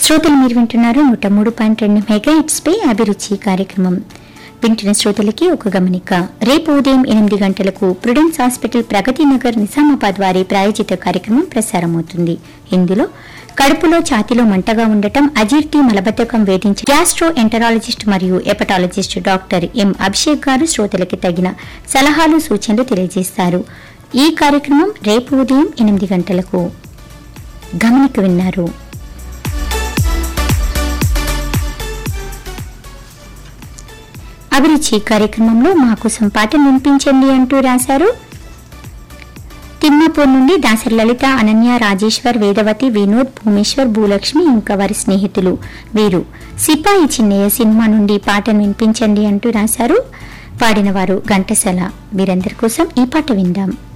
శ్రోతలు మీరు వింటున్నారు నూట మూడు పాయింట్ రెండు మెగా పై అభిరుచి కార్యక్రమం వింటున్న శ్రోతలకి ఒక గమనిక రేపు ఉదయం ఎనిమిది గంటలకు ప్రుడెన్స్ హాస్పిటల్ ప్రగతి నగర్ నిజామాబాద్ వారి ప్రాయోజిత కార్యక్రమం ప్రసారమవుతుంది ఇందులో కడుపులో ఛాతీలో మంటగా ఉండటం అజీర్తి మలబద్ధకం వేధించి గ్యాస్ట్రో ఎంటరాలజిస్ట్ మరియు hepatologist doctor M Abhishek garu శ్రోతలకి తగిన సలహాలు సూచనలు తెలియజేస్తారు ఈ కార్యక్రమం రేపు ఉదయం ఎనిమిది గంటలకు గమనిక విన్నారు అభిరుచి కార్యక్రమంలో మా కోసం పాటను వినిపించండి అంటూ రాశారు తిమ్మాపూర్ నుండి దాసరి లలిత అనన్య రాజేశ్వర్ వేదవతి వినోద్ భూమేశ్వర్ భూలక్ష్మి ఇంకా వారి స్నేహితులు వీరు సిపాయి చిన్నయ్య సినిమా నుండి పాటను వినిపించండి అంటూ రాశారు పాడిన వారు ఘంటసాల వీరందరి కోసం ఈ పాట విందాం